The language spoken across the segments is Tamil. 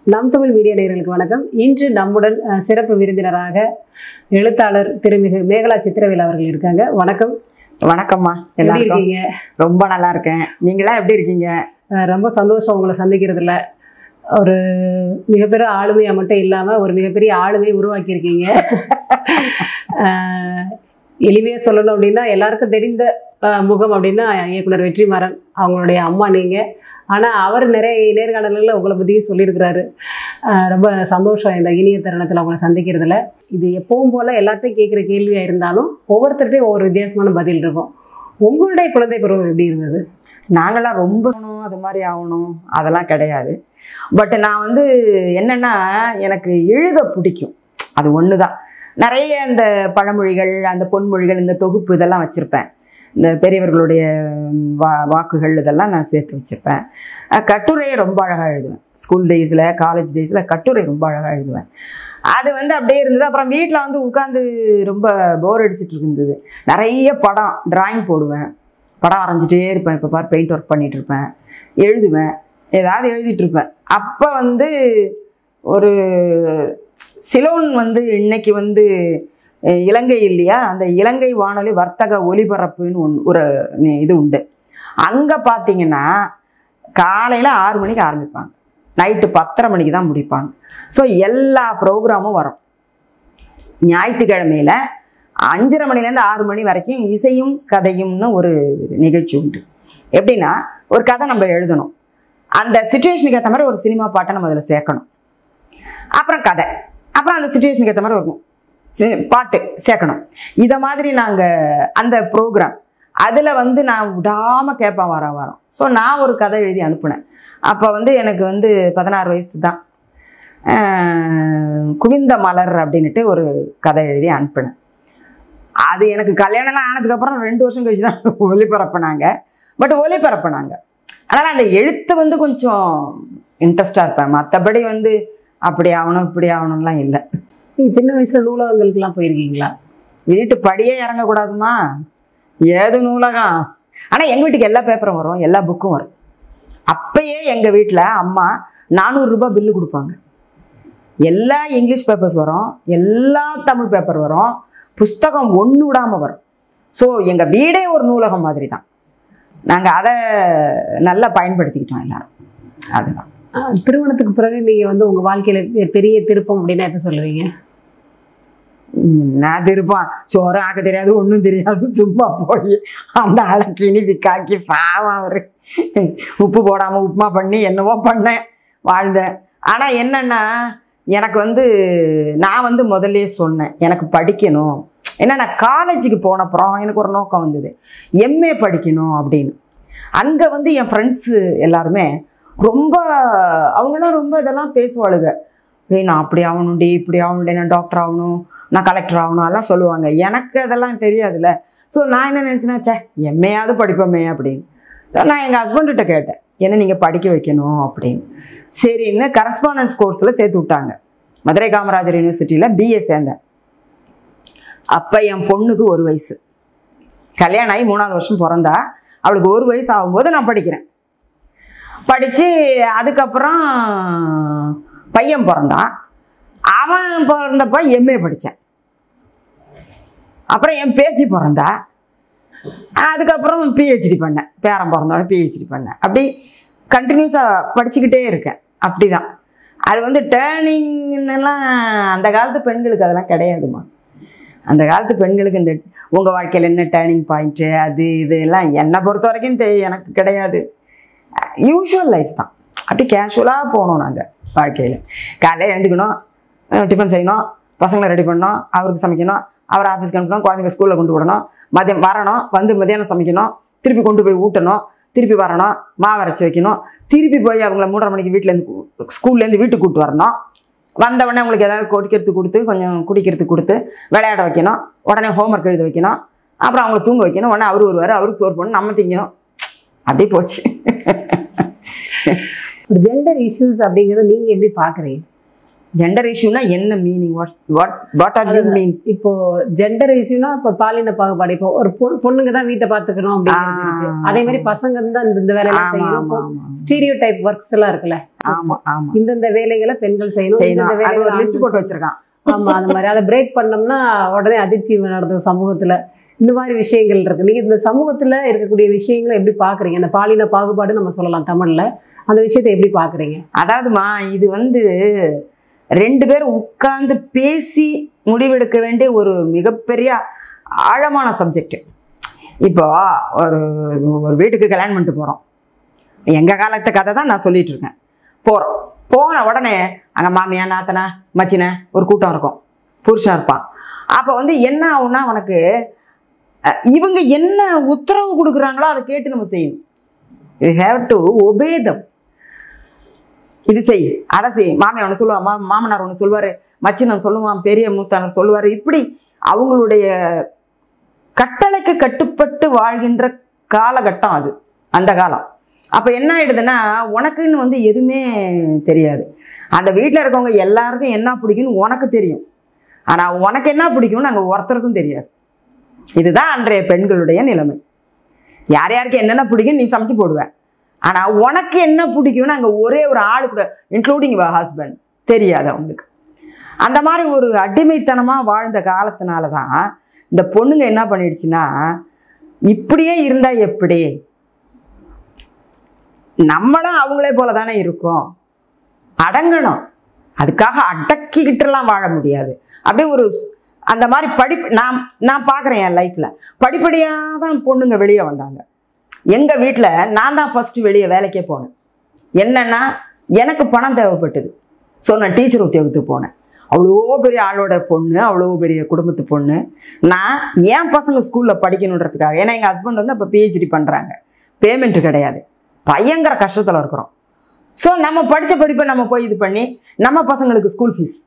நம் தமிழ் மீடியா நேயர்களுக்கு வணக்கம் இன்று நம்முடன் அஹ், சிறப்பு விருந்தினராக எழுத்தாளர் திருமிகு மேகலா சித்திரவேல் அவர்கள் இருக்காங்க வணக்கம் வணக்கம்மா எப்படி எல்லாருக்கும் இருக்கீங்க ரொம்ப நல்லா இருக்கேன் நீங்களாம் எப்படி இருக்கீங்க அஹ், ரொம்ப சந்தோஷம் உங்களை சந்திக்கிறதுல ஒரு மிகப்பெரிய ஆளுமையா மட்டும் இல்லாம ஒரு மிகப்பெரிய ஆளுமையை உருவாக்கியிருக்கீங்க அஹ், எளிமையா சொல்லணும் அப்படின்னா எல்லாருக்கும் தெரிந்த அஹ், முகம் அப்படின்னா இயக்குனர் வெற்றிமாறன் அவங்களுடைய அம்மா நீங்க ஆனா அவர் நிறைய நேர்காணல்களில் உங்களை பற்றியும் சொல்லியிருக்கிறாரு அஹ், ரொம்ப சந்தோஷம் இந்த இனிய தருணத்தில் உங்களை சந்திக்கிறதுல இது எப்பவும் போல எல்லாத்தையும் கேட்குற கேள்வியா இருந்தாலும் ஒவ்வொருத்தர்ட்டையும் ஒவ்வொரு வித்தியாசமான பதில் இருக்கும் உங்களுடைய குழந்தை பருவம் எப்படி இருந்தது நாங்களாம் ரொம்ப ஆகணும், அது மாதிரி ஆகணும் அதெல்லாம் கிடையாது பட் நான் வந்து என்னன்னா எனக்கு எழுத பிடிக்கும் அது ஒன்று தான் நிறைய இந்த பழமொழிகள் அந்த பொன்மொழிகள் இந்த தொகுப்பு இதெல்லாம் வச்சுருப்பேன் இந்த பெரியவர்களுடைய ம், வா வாக்குகள் இதெல்லாம் நான் சேர்த்து வச்சுருப்பேன் அஹ், கட்டுரையை ரொம்ப அழகாக எழுதுவேன் ஸ்கூல் டேஸில் காலேஜ் டேஸில் கட்டுரை ரொம்ப அழகாக எழுதுவேன் அது வந்து அப்படியே இருந்தது அப்புறம் வீட்டில் வந்து உட்காந்து ரொம்ப போர் அடிச்சிட்டு இருந்தது நிறைய படம் டிராயிங் போடுவேன் படம் வரைஞ்சிட்டே இருப்பேன் இப்போ பார் பெயிண்ட் ஒர்க் பண்ணிட்டு இருப்பேன் எழுதுவேன் ஏதாவது எழுதிட்டு இருப்பேன் அப்போ வந்து ஒரு சிலோன் வந்து இன்னைக்கு வந்து அஹ், இலங்கை இல்லையா அந்த இலங்கை வானொலி வர்த்தக ஒலிபரப்புன்னு ஒன்று ஒரு நி- இது உண்டு அங்கே பார்த்தீங்கன்னா காலையில் ஆறு மணிக்கு ஆரம்பிப்பாங்க நைட்டு பத்தரை மணிக்கு தான் முடிப்பாங்க ஸோ எல்லா ப்ரோக்ராமும் வரும் ஞாயிற்றுக்கிழமையில அஞ்சரை மணிலேருந்து ஆறு மணி வரைக்கும் இசையும் கதையும்னு ஒரு நிகழ்ச்சி உண்டு எப்படின்னா ஒரு கதை நம்ம எழுதணும் அந்த சுச்சுவேஷனுக்கு ஏற்ற மாதிரி ஒரு சினிமா பாட்டை நம்ம அதில் சேர்க்கணும் அப்புறம் கதை அப்புறம் அந்த சுச்சுவேஷனுக்கு ஏற்ற மாதிரி இருக்கும் சி- பாட்டு சேர்க்கணும் இதை மாதிரி நாங்கள் அந்த ப்ரோக்ராம் அதில் வந்து நான் விடாமல் கேட்பேன் வாரம் வாரம் ஸோ நான் ஒரு கதை எழுதி அனுப்புனேன் அப்போ வந்து எனக்கு வந்து பதினாறு வயசு தான் அஹ், குவிந்த மலர் அப்படின்னுட்டு ஒரு கதை எழுதி அனுப்பினேன் அது எனக்கு கல்யாணம்லாம் ஆனதுக்கப்புறம் ரெண்டு வருஷம் கழிச்சு தான் ஒளிபரப்புனாங்க பட் ஒளிபரப்புனாங்க அதனால் அந்த எழுத்து வந்து கொஞ்சம் இன்ட்ரெஸ்டாக இருப்பேன் மற்றபடி வந்து அப்படி ஆகணும் இப்படி ஆகணும்லாம் இல்லை நீங்க சின்ன வயசுல நூலகங்களுக்கெல்லாம் போயிருக்கீங்களா வீட்டு படியே இறங்கக்கூடாதுமா ஏது நூலகம் ஆனால் எங்கள் வீட்டுக்கு எல்லா பேப்பரும் வரும் எல்லா புக்கும் வரும் அப்பயே எங்கள் வீட்டில் அம்மா நானூறுரூபா பில்லு கொடுப்பாங்க எல்லா இங்கிலீஷ் பேப்பர்ஸ் வரும் எல்லா தமிழ் பேப்பர் வரும் புஸ்தகம் ஒன்று விடாமல் வரும் ஸோ எங்கள் வீடே ஒரு நூலகம் மாதிரி தான் நாங்கள் அதை நல்லா பயன்படுத்திக்கிட்டோம் எல்லாரும் அதுதான் அஹ், திருமணத்துக்கு பிறகு நீங்க வந்து உங்க வாழ்க்கையில பெ- பெரிய திருப்பம் அப்படின்னா என்ன சொல்லுவீங்க நான் திருப்பான் சோறு ஆக்க தெரியாது ஒன்றும் தெரியாது சும்மா போய் அந்த ஆளை கிணிப்பி காக்கி பாவம் அவரு உப்பு போடாமல் உப்புமா பண்ணி என்னவோ பண்ணேன் வாழ்ந்தேன் ஆனால் என்னன்னா எனக்கு வந்து நான் வந்து முதல்லயே சொன்னேன் எனக்கு படிக்கணும் ஏன்னா நான் காலேஜுக்கு போனப்புறம் எனக்கு ஒரு நோக்கம் வந்தது எம்ஏ படிக்கணும் அப்படின்னு அங்கே வந்து என் ஃப்ரெண்ட்ஸு எல்லாருமே ரொம்ப அவங்களாம் ரொம்ப இதெல்லாம் பேசுவாளுங்க ஏய் நான் அப்படி ஆகணும்டி இப்படி ஆகணும்டி நான் டாக்டர் ஆகணும் நான் கலெக்டர் ஆகணும் அதெல்லாம் சொல்லுவாங்க எனக்கு அதெல்லாம் தெரியாதுல்ல ஸோ நான் என்ன நினச்சினா சே எம்ஏயாவது படிப்போமே அப்படின்னு ஸோ நான் எங்கள் ஹஸ்பண்ட்கிட்ட கேட்டேன் என்ன நீங்கள் படிக்க வைக்கணும் அப்படின்னு சரின்னு கரஸ்பாண்டன்ஸ் கோர்ஸில் சேர்த்து விட்டாங்க மதுரை காமராஜர் யூனிவர்சிட்டியில் பிஏ சேர்ந்தேன் அப்போ என் பொண்ணுக்கு ஒரு வயசு கல்யாணம் ஆகி மூணாவது வருஷம் பிறந்தா அவளுக்கு ஒரு வயசு ஆகும்போது நான் படிக்கிறேன் படித்து அதுக்கப்புறம் பையன் பிறந்தான் அவன் பிறந்தப்ப எம்ஏ படித்தேன் அப்புறம் என் பேத்தி பிறந்தா அதுக்கப்புறம் பிஹெச்டி பண்ணேன் பேரன் பிறந்தோடனே பிஹெச்டி பண்ணேன் அப்படி கண்டினியூஸாக படிச்சுக்கிட்டே இருக்கேன் அப்படி தான் அது வந்து டேர்னிங்லாம் அந்த காலத்து பெண்களுக்கு அதெல்லாம் கிடையாதுமா அந்த காலத்து பெண்களுக்கு இந்த உங்கள் வாழ்க்கையில் என்ன டேர்னிங் பாயிண்ட்டு அது இது எல்லாம் என்னை பொறுத்த வரைக்கும் தெ எனக்கு கிடையாது யூஷுவல் லைஃப் தான் அப்படி கேஷுவலாக போகணும் நாங்கள் வாழ்க்கையில் காலையில் எழுந்துக்கணும் டிஃபன் செய்யணும் பசங்களை ரெடி பண்ணணும் அவருக்கு சமைக்கணும் அவர் ஆஃபீஸ்க்கு அனுப்பணும் குழந்தைங்க ஸ்கூலில் கொண்டு விடணும் மதியம் வரணும் வந்து மதியானம் சமைக்கணும் திருப்பி கொண்டு போய் ஊட்டணும் திருப்பி வரணும் மாவு அரைச்சி வைக்கணும் திருப்பி போய் அவங்கள மூன்றரை மணிக்கு வீட்டிலேருந்து ஸ்கூல்லேருந்து வீட்டுக்கு கூப்பிட்டு வரணும் வந்த உடனே அவங்களுக்கு ஏதாவது குடிக்கிறதுக்கு கொடுத்து கொஞ்சம் குடிக்கிறதுக்கு கொடுத்து விளையாட வைக்கணும் உடனே ஹோம்ஒர்க் எழுத வைக்கணும் அப்புறம் அவங்கள தூங்க வைக்கணும் உடனே அவர் வருவார் அவருக்கு சோறு பண்ணணும் நம்ம திங்கணும் அப்படியே போச்சு ஒரு ஜெண்டர் இஷ்யூஸ் அப்படிங்கிறத நீங்க எப்படி பாக்குறீங்க ஜெண்டர் இஷ்யூனா என்ன meaning what what what are you mean இப்போ ஜெண்டர் இஷ்யூனா இப்போ பாலின பாகுபாடு இப்போ ஒரு பொ- பொண்ணுங்க தான் வீட்டை பாத்துக்கணும் அப்படிங்கிறது ஆ. இருக்கு. அதே மாதிரி பசங்க தான் இந்த- இந்த வேலையெல்லாம் ஆமா செய்யணும் ஆமா ஆமா ஸ்டீரியோ டைப் ஒர்க்ஸ் எல்லாம் இருக்குல்ல ஆமா ஆமா இந்தந்த வேலைகளை பெண்கள் செய்யணும் செய்யணும் இந்தந்த அது ஒரு வேலைகளை லிஸ்ட் ஆண்கள் போட்டு வச்சிருக்கான் ஆமா அந்த மாதிரி அதை பிரேக் பண்ணோம்னா உடனே அதிர்ச்சி நடந்தது சமூகத்துல இந்த மாதிரி விஷயங்கள் இருக்கு நீங்க இந்த சமூகத்துல இருக்கக்கூடிய விஷயங்களை எப்படி பாக்குறீங்க அந்த பாலின பாகுபாடு நம்ம சொல்லலாம் தமிழ்ல அந்த விஷயத்தை எப்படி பாக்குறீங்க அதாவதுமா இது வந்து ரெண்டு பேரும் உட்கார்ந்து பேசி முடிவெடுக்க வேண்டிய ஒரு மிகப்பெரிய ஆழமான சப்ஜெக்ட் இப்போ ஒரு ஒரு வீட்டுக்கு கல்யாணம் பண்ணிட்டு போகிறோம் எங்கள் காலத்து கதை தான் நான் சொல்லிட்டு இருக்கேன் போகிறோம் போன உடனே அங்கே மாமியா நாத்தனா மச்சின ஒரு கூட்டம் இருக்கும் புருஷன் இருப்பான் அப்போ வந்து என்ன ஆகும்னா உனக்கு அஹ், இவங்க என்ன உத்தரவு கொடுக்குறாங்களோ அதை கேட்டு நம்ம செய்யணும் you have to obey them இது செய் அதை செய் மாமி ஒன்று சொல்லுவான் மா மாமனார் ஒன்று சொல்லுவார் மச்சினன் சொல்லுவான் பெரிய மூத்தானர் சொல்லுவார் இப்படி அவங்களுடைய கட்டளைக்கு கட்டுப்பட்டு வாழ்கின்ற காலகட்டம் அது அந்த காலம் அப்போ என்ன ஆயிடுதுன்னா உனக்குன்னு வந்து எதுவுமே தெரியாது அந்த வீட்டில் இருக்கவங்க எல்லாருக்கும் என்ன பிடிக்கும்னு உனக்கு தெரியும் ஆனால் உனக்கு என்ன பிடிக்கும்னு அங்கே ஒருத்தருக்கும் தெரியாது இதுதான் அன்றைய பெண்களுடைய நிலைமை யார் யாருக்கு என்னென்ன பிடிக்கும் நீ சமைச்சு போடுவ ஆனால் உனக்கு என்ன பிடிக்கும்னு அங்கே ஒரே ஒரு ஆள் கூட இன்க்ளூடிங் யுவர் ஹஸ்பண்ட் தெரியாது அவங்களுக்கு அந்த மாதிரி ஒரு அடிமைத்தனமாக வாழ்ந்த காலத்தினால தான் இந்த பொண்ணுங்க என்ன பண்ணிடுச்சுன்னா இப்படியே இருந்தா எப்படி நம்மளும் அவங்களே போல தானே இருக்கோம் அடங்கணும் அதுக்காக அடக்கிக்கிட்டுலாம் வாழ முடியாது அப்படியே ஒரு அந்த மாதிரி படிப்பு நான் நான் பார்க்குறேன் என் லைஃப்பில் படிப்படியாக தான் பொண்ணுங்க வெளியே வந்தாங்க எங்கள் வீட்டில் நான் தான் ஃபஸ்ட்டு வெளியே வேலைக்கே போனேன் என்னன்னா எனக்கு பணம் தேவைப்பட்டது ஸோ நான் டீச்சர் உத்தியோகத்துக்கு போனேன் அவ்வளோ பெரிய ஆளோட பொண்ணு அவ்வளோ பெரிய குடும்பத்து பொண்ணு நான் என் பசங்க ஸ்கூலில் படிக்கணுன்றதுக்காக ஏன்னா எங்கள் ஹஸ்பண்ட் வந்து அப்போ பிஹெச்டி பண்ணுறாங்க பேமெண்ட் கிடையாது பயங்கர கஷ்டத்தில் இருக்கிறோம் ஸோ நம்ம படித்த படிப்பை நம்ம போய் இது பண்ணி நம்ம பசங்களுக்கு ஸ்கூல் ஃபீஸ்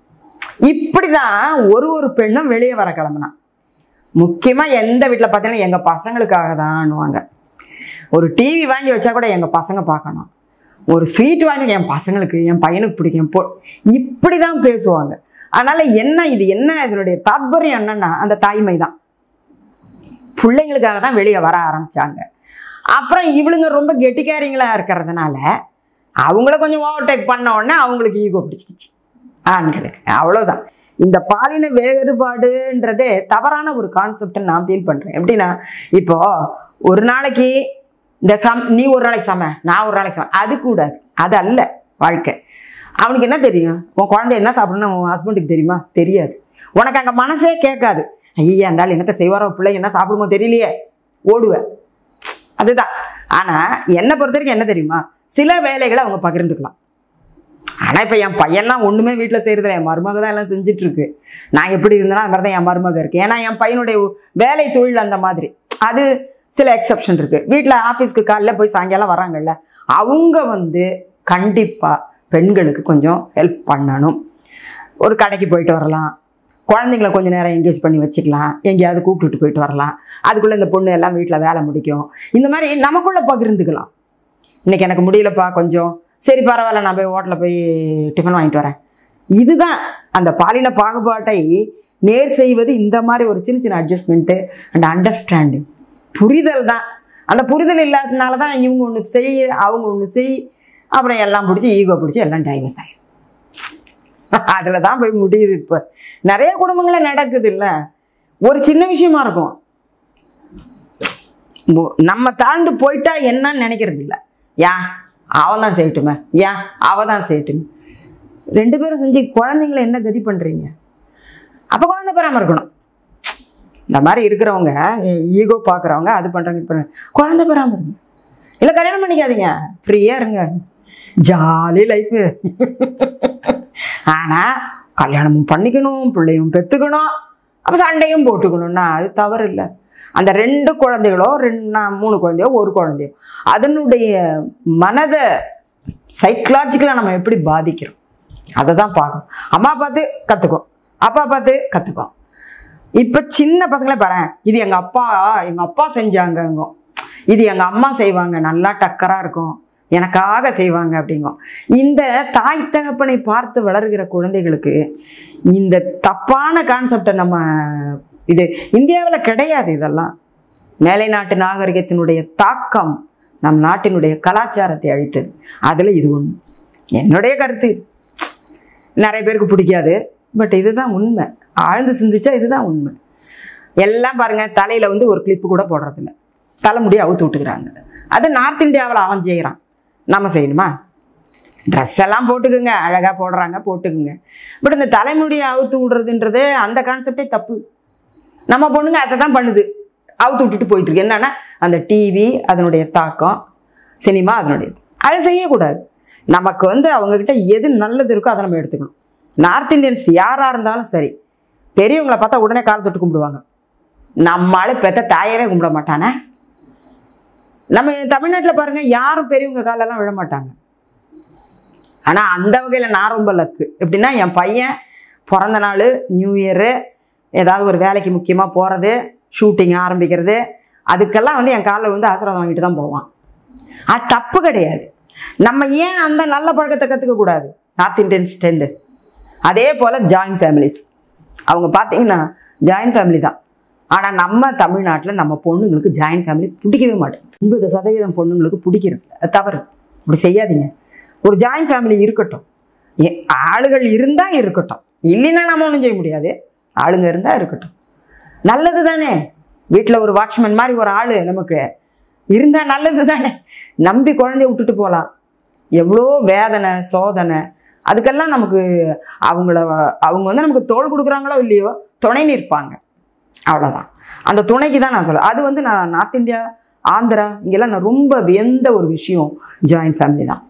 இப்படி தான் ஒரு ஒரு பெண்ணும் வெளியே வர கிளம்புனா முக்கியமாக எந்த வீட்டில் பார்த்தீங்கன்னா எங்கள் பசங்களுக்காக தான்னுவாங்க ஒரு டிவி வாங்கி வச்சா கூட எங்கள் பசங்க பார்க்கணும் ஒரு ஸ்வீட் வாங்கி என் பசங்களுக்கு என் பையனுக்கு பிடிக்கும் என் பொ இப்படி தான் பேசுவாங்க அதனால் என்ன இது என்ன இதனுடைய தாத்பரியம் என்னன்னா அந்த தாய்மை தான் பிள்ளைங்களுக்காக தான் வெளியே வர ஆரம்பிச்சாங்க அப்புறம் இவளுங்க ரொம்ப கெட்டிக்காரிங்களா இருக்கிறதுனால அவங்கள கொஞ்சம் ஓவர்டேக் பண்ண உடனே அவங்களுக்கு ஈகோ பிடிச்சிக்கிச்சு ஆண்களுக்கு அவ்வளோதான் இந்த பாலின வேறுபாடுன்றதே தவறான ஒரு கான்செப்ட்னு நான் ஃபீல் பண்ணுறேன் எப்படின்னா இப்போ ஒரு நாளைக்கு இந்த சம் நீ ஒரு நாளைக்கு சம நான் ஒரு நாளைக்கு சம அது கூடாது அது அல்ல வாழ்க்கை அவனுக்கு என்ன தெரியும் உன் குழந்தை என்ன சாப்பிடணும்னு உன் ஹஸ்பண்டுக்கு தெரியுமா தெரியாது உனக்கு அங்கே மனசே கேட்காது ஐயா இருந்தாலும் என்னத்தை செய்வாரோ பிள்ளை என்ன சாப்பிடுமோ தெரியலையே ஓடுவேன் அதுதான் ஆனால் என்னை பொறுத்த வரைக்கும் என்ன தெரியுமா சில வேலைகளை அவங்க பகிர்ந்துக்கலாம் ஆனால் இப்போ என் பையன்லாம் ஒன்றுமே வீட்டில் செய்கிறதில்ல என் மருமக தான் எல்லாம் செஞ்சுட்டு இருக்கு நான் எப்படி இருந்தேனோ அது மாதிரி தான் என் மருமக இருக்கு ஏன்னா என் பையனுடைய வேலை தொழில் அந்த மாதிரி அது சில எக்ஸப்ஷன் இருக்கு வீட்டில் ஆஃபீஸ்க்கு காலைல போய் சாயங்காலம் வராங்கல்ல அவங்க வந்து கண்டிப்பாக பெண்களுக்கு கொஞ்சம் ஹெல்ப் பண்ணணும் ஒரு கடைக்கு போயிட்டு வரலாம் குழந்தைங்கள கொஞ்ச நேரம் என்கேஜ் பண்ணி வச்சுக்கலாம் எங்கேயாவது கூப்பிட்டுட்டு போயிட்டு வரலாம் அதுக்குள்ளே இந்த பொண்ணு எல்லாம் வீட்டில் வேலை முடிக்கும் இந்த மாதிரி நமக்குள்ளே பகிர்ந்துக்கலாம் இன்னைக்கு எனக்கு முடியலப்பா கொஞ்சம் சரி பரவாயில்ல நான் போய் ஹோட்டலில் போய் டிஃபன் வாங்கிட்டு வரேன் இதுதான் அந்த பாலின பாகுபாட்டை நேர் செய்வது இந்த மாதிரி ஒரு சின்ன சின்ன அட்ஜஸ்ட்மெண்ட்டு அண்ட் அண்டர்ஸ்டாண்டிங் புரிதல் தான் அந்த புரிதல் இல்லாததுனால தான் இவங்க ஒன்று செய் அவங்க ஒன்று செய் அப்புறம் எல்லாம் பிடிச்சி ஈகோ பிடிச்சி எல்லாம் டைவர்ஸ் ஆயிடும் அதில் தான் போய் முடியுது இப்போ நிறைய குடும்பங்கள நடக்குது இல்லை ஒரு சின்ன விஷயமா இருக்கும் மு- நம்ம தாழ்ந்து போயிட்டா என்னன்னு நினைக்கிறது இல்லை ஏன் அவன் தான் செய்யட்டுமே ஏன் அவ தான் செய்யட்டுமே ரெண்டு பேரும் செஞ்சு குழந்தைங்கள என்ன கதி பண்ணுறீங்க அப்போ குழந்தை பெறாமல் இருக்கணும் இந்த மாதிரி இருக்கிறவங்க ஈகோ பார்க்குறவங்க அது பண்ணுறாங்க இது பண்ணுறாங்க குழந்தை பெறாமல் இருங்க இல்லை கல்யாணம் பண்ணிக்காதீங்க ஃப்ரீயாக இருங்க ஜாலி லைஃபு ஆனால் கல்யாணமும் பண்ணிக்கணும் பிள்ளையும் பெற்றுக்கணும் அப்போ சண்டையும் போட்டுக்கணும்னா அது தவறு இல்லை அந்த ரெண்டு குழந்தைகளோ ரெண்டு நான் மூணு குழந்தையோ ஒரு குழந்தையோ அதனுடைய மனதை சைக்கலாஜிக்கலாக நம்ம எப்படி பாதிக்கிறோம் அதை தான் பார்க்கணும் அம்மா பார்த்து கற்றுக்கோ அப்பா பார்த்து கற்றுக்கோ இப்போ சின்ன பசங்களே பாரு இது எங்கள் அப்பா எங்கள் அப்பா செஞ்சாங்கங்க இது எங்கள் அம்மா செய்வாங்க நல்லா டக்கராக இருக்கும் எனக்காக செய்வாங்க அப்படிங்கும் இந்த தாய் தகப்பனை பார்த்து வளர்கிற குழந்தைகளுக்கு இந்த தப்பான கான்செப்டை நம்ம இது இந்தியாவில் கிடையாது இதெல்லாம் மேலை நாட்டு நாகரிகத்தினுடைய தாக்கம் நம் நாட்டினுடைய கலாச்சாரத்தை அழித்தது அதில் இது ஒன்று என்னுடைய கருத்து இது. நிறைய பேருக்கு பிடிக்காது பட் இதுதான் உண்மை ஆழ்ந்து சிந்திச்சா இதுதான் உண்மை எல்லாம் பாருங்க தலையில வந்து ஒரு கிளிப்பு கூட போடுறதில்ல தலைமுடியை அவுத்து விட்டுக்கிறாங்க அது நார்த் இந்தியாவில் அவன் செய்கிறான் நம்ம செய்யணுமா ட்ரெஸ் எல்லாம் போட்டுக்குங்க அழகாக போடுறாங்க போட்டுக்குங்க பட் இந்த தலைமுடியை அவுத்து விடுறதுன்றது அந்த கான்செப்டே தப்பு நம்ம பொண்ணுங்க அதை தான் பண்ணுது அவுத்து விட்டுட்டு போயிட்டு இருக்கு என்னன்னா அந்த டிவி அதனுடைய தாக்கம் சினிமா அதனுடைய அதை செய்யக்கூடாது நமக்கு வந்து அவங்கக்கிட்ட எது நல்லது இருக்கோ அதை நம்ம எடுத்துக்கணும் நார்த் இந்தியன்ஸ் யாராக இருந்தாலும் சரி பெரியவங்களை பார்த்தா உடனே கால் தொட்டு கும்பிடுவாங்க நம்மளால பெத்த தாயவே கும்பிட மாட்டானே நம்ம தமிழ்நாட்டில் பாருங்க யாரும் பெரியவங்க காலெல்லாம் விழ மாட்டாங்க ஆனால் அந்த வகையில் நான் ரொம்ப லக்கு எப்படின்னா என் பையன் பிறந்த நாள் நியூ இயரு ஏதாவது ஒரு வேலைக்கு முக்கியமாக போகிறது ஷூட்டிங் ஆரம்பிக்கிறது அதுக்கெல்லாம் வந்து என் காலில் வந்து ஆசீர்வாதம் வாங்கிட்டு தான் போவான் அது தப்பு கிடையாது நம்ம ஏன் அந்த நல்ல பழக்கத்தை கற்றுக்க கூடாது நார்த் இந்தியன்ஸ்டேருந்து அதே போல் ஜாயின்ட் ஃபேமிலிஸ் அவங்க பார்த்தீங்கன்னா ஜாயின்ட் ஃபேமிலி தான் ஆனால் நம்ம தமிழ்நாட்டில் நம்ம பொண்ணுங்களுக்கு ஜாயின்ட் ஃபேமிலி பிடிக்கவே மாட்டேங்குது எண்பது சதவீதம் பொண்ணுங்களுக்கு பிடிக்கிறது இல்ல. அது தவறு அப்படி செய்யாதீங்க ஒரு ஜாயின்ட் ஃபேமிலி இருக்கட்டும் ஏ- ஆளுகள் இருந்தால் இருக்கட்டும் இல்லைன்னா நம்ம ஒன்றும் செய்ய முடியாது ஆளுங்க இருந்தால் இருக்கட்டும் நல்லது தானே வீட்டில் ஒரு வாட்ச்மேன் மாதிரி ஒரு ஆள் நமக்கு இருந்தால் நல்லது தானே நம்பி குழந்தைய விட்டுட்டு போகலாம் எவ்வளோ வேதனை சோதனை அதுக்கெல்லாம் நமக்கு அவங்கள அவங்க வந்து நமக்கு தோள் கொடுக்குறாங்களோ இல்லையோ துணை நிற்பாங்க அவ்வளோதான் அந்த துணைக்கு தான் நான் சொல்ல அது வந்து நான் நார்த் இந்தியா ஆந்திரா இங்கெல்லாம் நான் ரொம்ப வியந்த ஒரு விஷயம் ஜாயின்ட் ஃபேமிலி தான்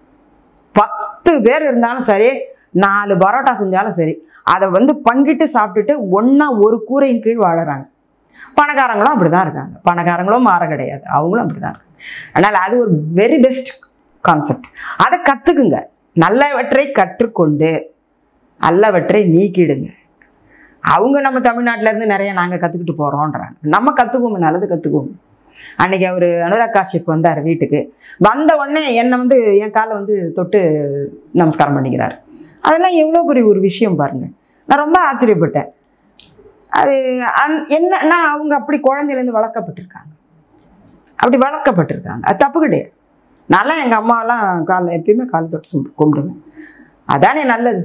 பத்து பேர் இருந்தாலும் சரி நாலு பரோட்டா செஞ்சாலும் சரி அதை வந்து பங்கிட்டு சாப்பிட்டுட்டு ஒன்றா ஒரு கூரையின் கீழ் வாழறாங்க பணக்காரங்களும் அப்படி தான் இருக்காங்க பணக்காரங்களும் மாற கிடையாது அவங்களும் அப்படி தான் இருக்காங்க அதனால் அது ஒரு வெரி பெஸ்ட் கான்செப்ட் அதை கற்றுக்குங்க நல்லவற்றை கற்றுக்கொண்டு நல்லவற்றை நீக்கிடுங்க அவங்க நம்ம தமிழ்நாட்டுல இருந்து நிறைய நாங்கள் கற்றுக்கிட்டு போகிறோன்றாங்க நம்ம கற்றுக்குவோம் நல்லது கற்றுக்குவோம் அன்னைக்கு அவர் அனுராக் காஷ்யப் வந்தார் வீட்டுக்கு வந்த உடனே என்னை வந்து என் காலை வந்து தொட்டு நமஸ்காரம் பண்ணிக்கிறார் அதெல்லாம் எவ்வளோ பெரிய ஒரு விஷயம் பாருங்க நான் ரொம்ப ஆச்சரியப்பட்டேன் அது அந் என்னன்னா அவங்க அப்படி குழந்தையிலேருந்து வளர்க்கப்பட்டிருக்காங்க அப்படி வளர்க்கப்பட்டிருக்காங்க அது தப்பு கிடையாது நான்லாம் எங்கள் அம்மாவெல்லாம் காலை எப்பயுமே கால் தொட்டு சும்- கும்பிடுவேன் அதானே நல்லது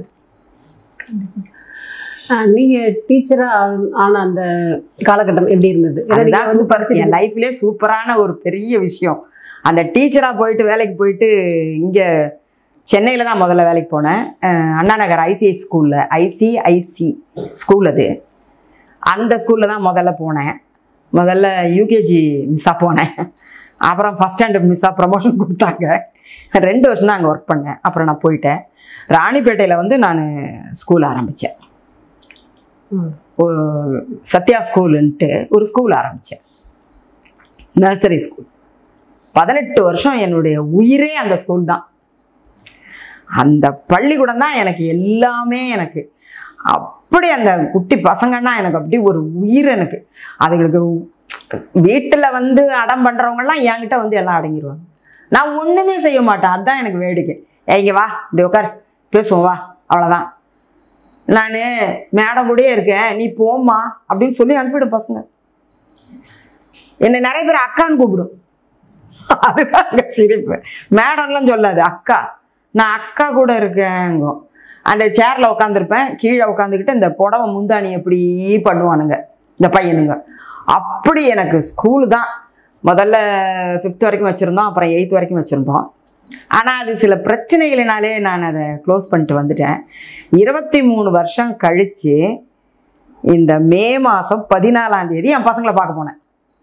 ஆஹ் நீங்க டீச்சரா ஆன அந்த காலகட்டம் எப்படி இருந்தது ஏன்னா நீங்க அதுதான் வந்து சூப்பர் படிச்சிருக்கீங்க. என் லைஃப்லேயே சூப்பரான ஒரு பெரிய விஷயம் அந்த டீச்சராக போயிட்டு வேலைக்கு போயிட்டு இங்கே சென்னையில் தான் முதல்ல வேலைக்கு போனேன் அஹ் அண்ணா நகர் ஐசிஐ ஸ்கூலில் ஐசிஐசி ஸ்கூல் அது அந்த ஸ்கூலில் தான் முதல்ல போனேன் முதல்ல யூகேஜி மிஸ்ஸாக போனேன் அப்புறம் ஃபஸ்ட் ஸ்டாண்டர்ட் மிஸ்ஸாக ப்ரமோஷன் கொடுத்தாங்க ரெண்டு வருஷம் தான் அங்கே ஒர்க் பண்ணேன் அப்புறம் நான் போயிட்டேன் ராணிப்பேட்டையில் வந்து நான் ஸ்கூல் ஆரம்பித்தேன் ம். சத்யா ஸ்கூலுன்ட்டு ஒரு ஸ்கூல் ஆரம்பித்தேன் நர்சரி ஸ்கூல் பதினெட்டு வருஷம் என்னுடைய உயிரே அந்த ஸ்கூல் தான் அந்த பள்ளிக்கூடம் தான் எனக்கு எல்லாமே எனக்கு அப்படி அந்த குட்டி பசங்கன்னா எனக்கு அப்படி ஒரு உயிர் எனக்கு அதுங்களுக்கு வீட்டில் வந்து அடம் பண்ணுறவங்கலாம் என்கிட்ட வந்து எல்லாம் அடங்கிடுவாங்க நான் ஒன்றுமே செய்ய மாட்டேன் அதுதான் எனக்கு வேடிக்கை ஏய், இங்க வா இப்படி உட்கார் பேசுவோம் வா அவ்வளோதான் நான் மேடம் கூடயே இருக்கேன் நீ போம்மா அப்படின்னு சொல்லி அனுப்பிவிடும் பசங்க என்னை நிறைய பேர் அக்கான்னு கூப்பிடும் அதுதான் அங்கே சிரிப்பு மேடம்லாம் சொல்லாது அக்கா நான் அக்கா கூட இருக்கேங்கும் அந்த சேரில் உட்காந்துருப்பேன் கீழே உட்காந்துக்கிட்டு இந்த புடவை முந்தாணி எப்படி பண்ணுவானுங்க இந்த பையனுங்க அப்படி எனக்கு ஸ்கூலு தான் முதல்ல ஃபிஃப்த் வரைக்கும் வச்சுருந்தோம் அப்புறம் எயித் வரைக்கும் வச்சுருந்தோம் ஆனால் அது சில பிரச்சனைகளினாலே நான் அதை க்ளோஸ் பண்ணிட்டு வந்துட்டேன் இருபத்தி மூணு வருஷம் கழித்து இந்த மே மாதம் பதினாலாம் தேதி என் பசங்களை பார்க்க போனேன்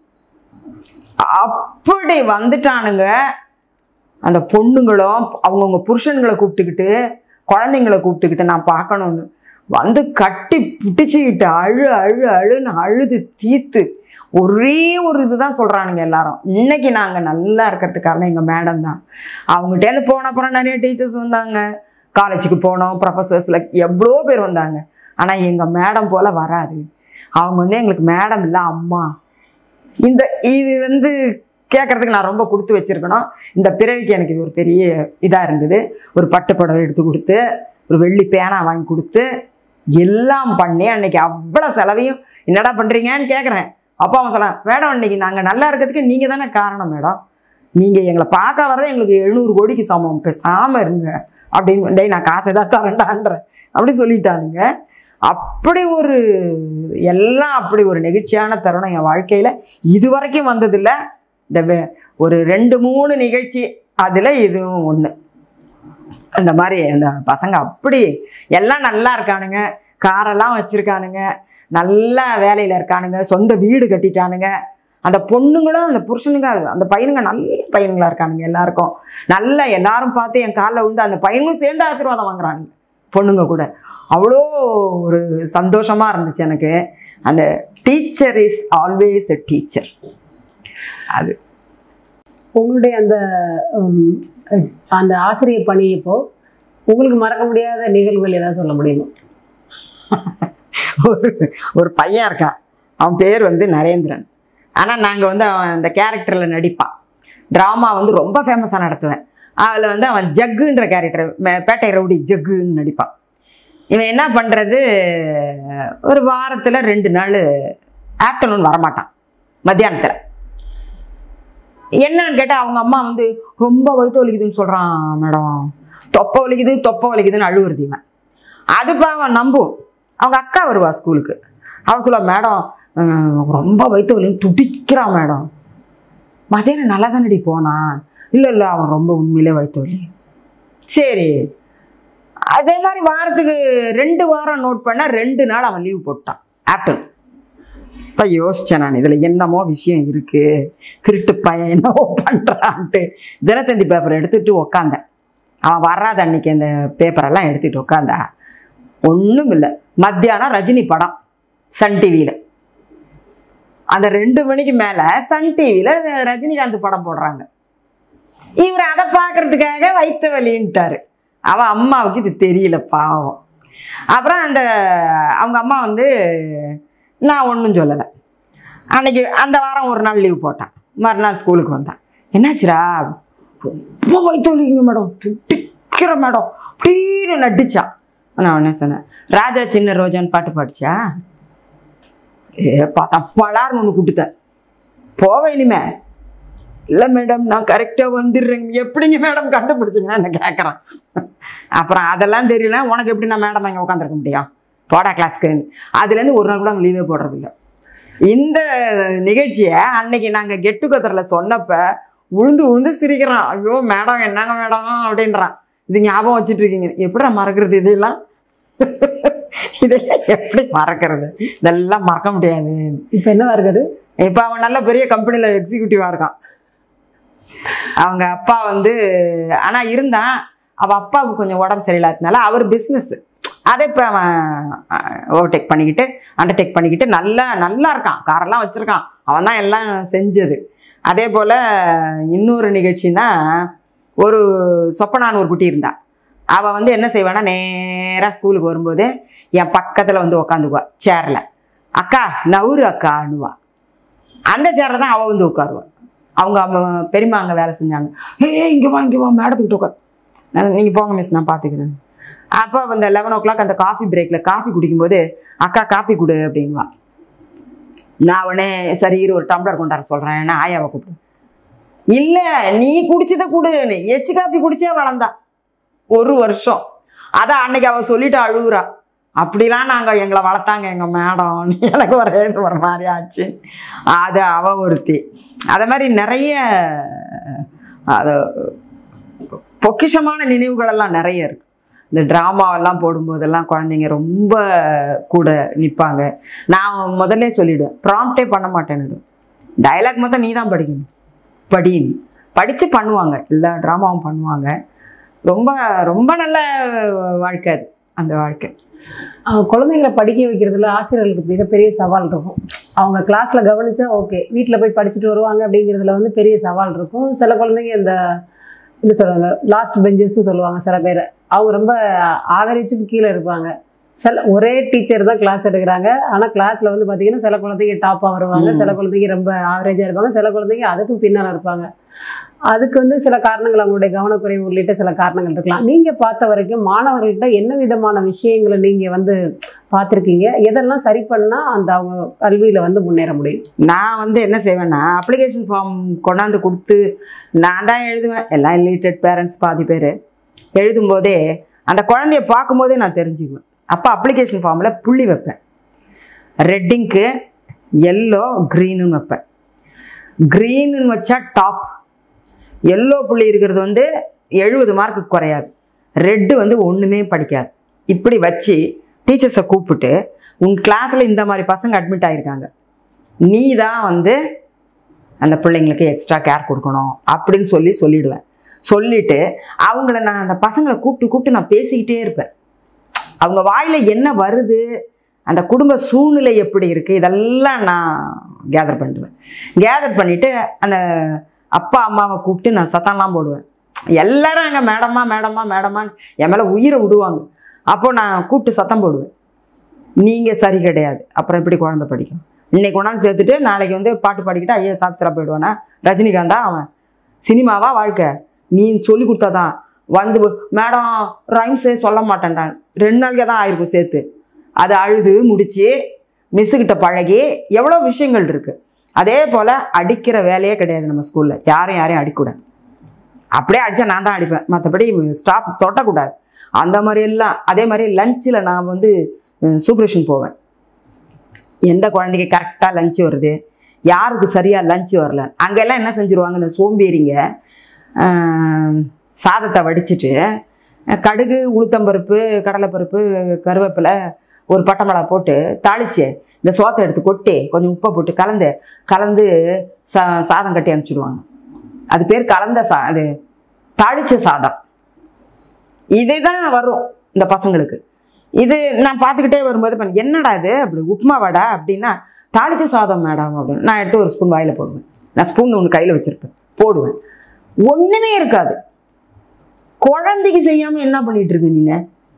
அப்படி வந்துட்டானுங்க அந்த பொண்ணுங்களும் அவங்கவுங்க புருஷன்களை கூப்பிட்டுக்கிட்டு குழந்தைங்களை கூப்பிட்டுக்கிட்டு நான் பார்க்கணும்னு வந்து கட்டி பிடிச்சிக்கிட்டு அழு அழு அழுன்னு அழுது தீத்து ஒரே ஒரு இதுதான் சொல்கிறானுங்க எல்லாரும் இன்னைக்கு நாங்கள் நல்லா இருக்கிறதுக்கு காரணம் எங்கள் மேடம் தான் அவங்ககிட்டேருந்து போன அப்புறம் நிறைய டீச்சர்ஸ் வந்தாங்க காலேஜுக்கு போனோம் ப்ரொஃபஸர்ஸில் எவ்வளோ பேர் வந்தாங்க ஆனால் எங்கள் மேடம் போல் வராது அவங்க வந்து எங்களுக்கு மேடம் இல்லை அம்மா இந்த இது வந்து கேட்கறதுக்கு நான் ரொம்ப கொடுத்து வச்சிருக்கணும் இந்த பிறவிக்கு எனக்கு இது ஒரு பெரிய இதாக இருந்தது ஒரு பட்டு புடவை எடுத்து கொடுத்து ஒரு வெள்ளி பேனா வாங்கி கொடுத்து எல்லாம் பண்ணி அன்னைக்கு அவ்வளோ செலவையும் என்னடா பண்ணுறீங்கன்னு கேட்குறேன் அப்பா அவன் சொல்ல மேடம் இன்னைக்கு நாங்கள் நல்லா இருக்கிறதுக்கு நீங்கள் தானே காரணம் மேடம் நீங்கள் எங்களை பார்க்க வரதே எங்களுக்கு எழுநூறு கோடிக்கு சமம் பேசாமல் இருங்க அப்படின்னு டேய் நான் காசை தான் தரேன்டான்றேன் அப்படி சொல்லிட்டானுங்க அப்படி ஒரு எல்லாம் அப்படி ஒரு நெகிழ்ச்சியான தருணம் என் வாழ்க்கையில் இது வரைக்கும் வந்ததில்லை இந்த வே- ஒரு ரெண்டு மூணு நிகழ்ச்சி அதில் இதுவும் ஒன்று அந்த மாதிரி அந்த பசங்க அப்படி எல்லாம் நல்லா இருக்கானுங்க காரெல்லாம் வச்சுருக்கானுங்க நல்லா வேலையில் இருக்கானுங்க சொந்த வீடு கட்டிட்டானுங்க அந்த பொண்ணுங்களும் அந்த புருஷனுங்க அந்த பையனுங்க நல்ல பையனுங்களா இருக்கானுங்க எல்லாருக்கும் நல்லா எல்லாரும் பார்த்து என் காலில் விழுந்து அந்த பையனும் சேர்ந்து ஆசீர்வாதம் வாங்குறானுங்க பொண்ணுங்க கூட அவ்வளோ ஒரு சந்தோஷமா இருந்துச்சு எனக்கு அந்த teacher is always a teacher அது உங்களுடைய அந்த உம், அந்த ஆசிரியர் பணி இப்போ உங்களுக்கு மறக்க முடியாத நிகழ்வுகள் ஏதாவது சொல்ல முடியுமா ஒரு ஒரு பையன் இருக்கான் அவன் பேர் வந்து நரேந்திரன் ஆனால் நாங்கள் வந்து அவன் அந்த கேரக்டரில் நடிப்பான் ட்ராமா வந்து ரொம்ப ஃபேமஸாக நடத்துவேன் அதில் வந்து அவன் ஜக்குன்ற கேரக்டர் பேட்டை ரவுடி ஜக்குன்னு நடிப்பான் இவன் என்ன பண்ணுறது ஒரு வாரத்தில் ரெண்டு நாள் ஆஃப்டர்நூன் வரமாட்டான் மத்தியானத்தில் என்னன்னு கேட்டால் அவங்க அம்மா வந்து ரொம்ப வயிற்று வலிக்குதுன்னு சொல்கிறான் மேடம் தொப்பை வலிக்குது தொப்பை வலிக்குதுன்னு அழுவுறது இவன் அது அவன் நம்பும் அவங்க அக்கா வருவா ஸ்கூலுக்கு அவன் சொல்லுவா மேடம் அஹ், ரொம்ப வயிற்று வலின்னு துடிக்கிறான் மேடம் மதியானம் நல்லா தானடி போனான் இல்லை இல்லை அவன் ரொம்ப உண்மையிலே வயிற்று வலி சரி அதே மாதிரி வாரத்துக்கு ரெண்டு வாரம் நோட் பண்ண ரெண்டு நாள் அவன் லீவ் போட்டான் ஆஃப்டர்நூன் இப்போ யோசித்தேன் நான் இதில் என்னமோ விஷயம் இருக்குது திருட்டு பையன் என்னவோ பண்ணுறான்ட்டு தினத்தந்தி பேப்பர் எடுத்துகிட்டு உக்காந்தேன் அவன் வராத அன்னைக்கு அந்த பேப்பரெல்லாம் எடுத்துகிட்டு உட்காந்தா ஒன்றும் இல்லை மத்தியானம் ரஜினி படம் சன் டிவியில் அந்த ரெண்டு மணிக்கு மேலே சன் டிவியில் ரஜினிகாந்த் படம் போடுறாங்க இவர் அதை பார்க்கறதுக்காக வைத்த வலின்ட்டாரு அவன் அம்மாவுக்கு இது தெரியல பாவம் அப்புறம் அந்த அவங்க அம்மா வந்து நான் ஒன்றும் சொல்லலை அன்னைக்கு அந்த வாரம் ஒரு நாள் லீவ் போட்டான் மறுநாள் ஸ்கூலுக்கு வந்தான் என்னாச்சுடா ரொம்ப வயிற்று வலிங்க மேடம் துடிக்கிற மேடம் அப்படின்னு நடிச்சான் நான் என்ன சொன்னேன் ராஜா சின்ன ரோஜான்னு பாட்டு பாடிச்சா ஏ பார்த்தா பலார்னு ஒன்று கூப்பிட்டுத்தேன் போவேன் இனிமே இல்லை மேடம் நான் கரெக்டாக வந்துடுறேங்க எப்படிங்க மேடம் கண்டுபிடிச்சிங்கன்னா என்ன கேட்குறான் அப்புறம் அதெல்லாம் தெரியல உனக்கு எப்படி நான் மேடம் அங்கே உட்காந்துருக்க முடியும் போடா கிளாஸ்க்கு அதுலேருந்து ஒரு நாள் கூட அவங்க லீவே போடுறதில்ல இந்த நிகழ்ச்சியை அன்னைக்கு நாங்கள் கெட் டுகெதரில் சொன்னப்ப உழுந்து உழுந்து சிரிக்கிறான் ஐயோ மேடம் என்னங்க மேடம் அப்படின்றான் இது ஞாபகம் வச்சுட்டு இருக்கீங்க எப்படிடா மறக்கிறது இதெல்லாம் இதெல்லாம் எப்படி மறக்கிறது இதெல்லாம் மறக்க முடியாது இப்போ என்னவா இருக்குது இப்போ அவன் நல்ல பெரிய கம்பெனியில் எக்ஸிக்யூட்டிவாக இருக்கான் அவங்க அப்பா வந்து ஆனால் இருந்தான் அவள் அப்பாவுக்கு கொஞ்சம் உடம்பு சரியில்லாததுனால அவர் பிஸ்னஸ் அதை இப்போ அவன் ஓவர்டேக் பண்ணிக்கிட்டு அண்டர்டேக் பண்ணிக்கிட்டு நல்லா நல்லா இருக்கான் காரெல்லாம் வச்சுருக்கான் அவன் தான் எல்லாம் செஞ்சது அதே போல் இன்னொரு நிகழ்ச்சின்னா ஒரு சொப்பனான்னு ஒரு குட்டி இருந்தா அவள் வந்து என்ன செய்வானா நேராக ஸ்கூலுக்கு வரும்போது என் பக்கத்தில் வந்து உக்காந்துக்குவா சேரில் அக்கா நவுரு அக்கான்னுவா அந்த சேரில் தான் அவள் வந்து உட்காருவா அவங்க அம்மா பெரியம்மா அங்கே வேலை செஞ்சாங்க ஏ இங்கே வா இங்கே வா மேடத்துக்கிட்ட உட்கார் நான் நீங்கள் போங்க மிஸ் நான் பார்த்துக்கிறேன் அப்போ அந்த லெவன் ஓ கிளாக் அந்த காஃபி பிரேக்கில் காஃபி குடிக்கும்போது அக்கா காஃபி கொடு அப்படின்வா நான் உடனே சரி இரு ஒரு டம்ளர் கொண்டார சொல்கிறேன் ஏன்னா ஆயாவை கூப்பிடு இல்லை நீ குடிச்சதை கொடு எச்சு காப்பி குடிச்சே வளர்ந்தா ஒரு வருஷம் அதான் அன்னைக்கு அவள் சொல்லிட்டு அழுகுறா அப்படிலாம் நாங்கள் எங்களை வளர்த்தாங்க எங்கள் மேடம் எனக்கு ஒரே ஒரு மாதிரி ஆச்சு அது அவ ஒருத்தி அதை மாதிரி நிறைய அது பொக்கிஷமான நினைவுகள் எல்லாம் நிறைய இருக்கு இந்த ட்ராமாவெல்லாம் போடும்போதெல்லாம் குழந்தைங்க ரொம்ப கூட நிற்பாங்க நான் முதல்ல சொல்லிவிடுவேன் ப்ராம்ப்டே பண்ண மாட்டேன்னு டயலாக் மொத்தம் நீ தான் படிக்கணும் படி படித்து பண்ணுவாங்க எல்லா ட்ராமாவும் பண்ணுவாங்க ரொம்ப ரொம்ப நல்ல வாழ்க்கை அது அந்த வாழ்க்கை ஆஹ் குழந்தைங்களை படிக்க வைக்கிறதுல ஆசிரியர்களுக்கு மிகப்பெரிய சவால் இருக்கும் அவங்க கிளாஸ்ல கவனிச்சா ஓகே வீட்டில் போய் படிச்சுட்டு வருவாங்க அப்படிங்கிறதுல வந்து பெரிய சவால் இருக்கும் சில குழந்தைங்க இந்த என்ன சொல்றாங்க லாஸ்ட் பெஞ்சஸ் சொல்லுவாங்க சில பேர் அவங்க ரொம்ப ஆவரேஜுக்கு கீழே இருப்பாங்க சில ஒரே டீச்சர் தான் கிளாஸ் எடுக்கிறாங்க ஆனால் கிளாஸில் வந்து பார்த்தீங்கன்னா சில குழந்தைங்க டாப்பாக வருவாங்க ம். சில குழந்தைங்க ரொம்ப ஆவரேஜாக இருப்பாங்க சில குழந்தைங்க அதுக்கும் பின்னால் இருப்பாங்க அதுக்கு வந்து சில காரணங்கள் அவங்களுடைய கவனக்குறைவு உள்ளிட்ட சில காரணங்கள் இருக்கலாம் நீங்கள் பார்த்த வரைக்கும் மாணவர்கள்ட்ட என்ன விதமான விஷயங்களை நீங்கள் வந்து பார்த்துருக்கீங்க எதெல்லாம் சரி பண்ணால் அந்த அவங்க கல்வியில் வந்து முன்னேற முடியும் நான் வந்து என்ன செய்வேன்னா அப்ளிகேஷன் ஃபார்ம் கொண்டாந்து கொடுத்து நான் தான் எழுதுவேன் எல்லாம் இல்லிட்டட் பேரண்ட்ஸ் பாதி பேர் எழுதும்போதே அந்த குழந்தைய பார்க்கும்போதே நான் தெரிஞ்சுக்குவேன் அப்போ அப்ளிகேஷன் ஃபார்மில் புள்ளி வைப்பேன் ரெட்டிங்க்கு எல்லோ க்ரீனுன்னு வைப்பேன் க்ரீனுன்னு வச்சா டாப் எல்லோ புள்ளி இருக்கிறது வந்து எழுபது மார்க்கு குறையாது ரெட்டு வந்து ஒன்றுமே படிக்காது இப்படி வச்சு டீச்சர்ஸை கூப்பிட்டு உன் கிளாஸில் இந்த மாதிரி பசங்க அட்மிட் ஆகிருக்காங்க நீ தான் வந்து அந்த பிள்ளைங்களுக்கு எக்ஸ்ட்ரா கேர் கொடுக்கணும் அப்படின்னு சொல்லி சொல்லிடுவேன் சொல்லிட்டு அவங்கள நான் அந்த பசங்களை கூப்பிட்டு கூப்பிட்டு நான் பேசிக்கிட்டே இருப்பேன் அவங்க வாயில் என்ன வருது அந்த குடும்ப சூழ்நிலை எப்படி இருக்குது இதெல்லாம் நான் கேதர் பண்ணிடுவேன் கேதர் பண்ணிவிட்டு அந்த அப்பா அம்மாவை கூப்பிட்டு நான் சத்தம்லாம் போடுவேன் எல்லாரும் அங்கே மேடம்மா மேடம்மா மேடம்மான்னு என் மேலே உயிரை விடுவாங்க அப்போ நான் கூப்பிட்டு சத்தம் போடுவேன் நீங்கள் சரி கிடையாது அப்புறம் எப்படி குழந்தை படிக்கும் இன்னைக்கு கொண்டாந்து சேர்த்துட்டு நாளைக்கு வந்து பாட்டு பாடிக்கிட்டு ஐஏஎஸ் ஆஃபீஸராக போயிடுவானா ரஜினிகாந்தா அவன் சினிமாவா வாழ்க்கை நீ சொல்லி கொடுத்தாதான் வந்து மேடம் ரைம்ஸே சொல்ல மாட்டேன்டான் ரெண்டு நாளைக்கே தான் ஆயிருக்கும் சேர்த்து அதை அழுது முடிச்சு மிஸ்ஸுக்கிட்ட பழகி எவ்வளோ விஷயங்கள் இருக்குது அதே போல் அடிக்கிற வேலையே கிடையாது நம்ம ஸ்கூலில் யாரும் யாரையும் அடிக்கக்கூடாது அப்படியே அடித்தா நான் தான் அடிப்பேன் மற்றபடி ஸ்டாஃப் தொட்டக்கூடாது அந்த மாதிரி எல்லாம் அதே மாதிரி லஞ்சில் நான் வந்து சூப்பரேஷன் போவேன் எந்த குழந்தைக்கு கரெக்டாக லஞ்ச் வருது யாருக்கு சரியாக லஞ்ச் வரல அங்கெல்லாம் என்ன செஞ்சுருவாங்க இந்த சோம்பேறிங்க ஆஹ், சாதத்தை வடிச்சிட்டு கடுகு உளுத்தம்பருப்பு கடலைப்பருப்பு கருவேப்பிலை ஒரு பட்டை போட்டு தாளிச்சு இந்த சோத்தை எடுத்து கொட்டி கொஞ்சம் உப்பை போட்டு கலந்து கலந்து சா சாதம் கட்டி அனுப்பிச்சிடுவாங்க அது பேர் கலந்த சா அது தாளிச்ச சாதம் இதுதான் வரும் இந்த பசங்களுக்கு இது நான் பார்த்துக்கிட்டே வரும்போது பண்ண என்னடா இது அப்படி உப்புமா வடா அப்படின்னா தாளிச்ச சாதம் மேடம் அப்படின்னு நான் எடுத்து ஒரு ஸ்பூன் வாயில் போடுவேன் நான் ஸ்பூன் ஒன்று கையில் வச்சுருப்பேன் போடுவேன் ஒன்றுமே இருக்காது குழந்தைக்கு செய்யாமல் என்ன பண்ணிட்டு இருக்க நீங்க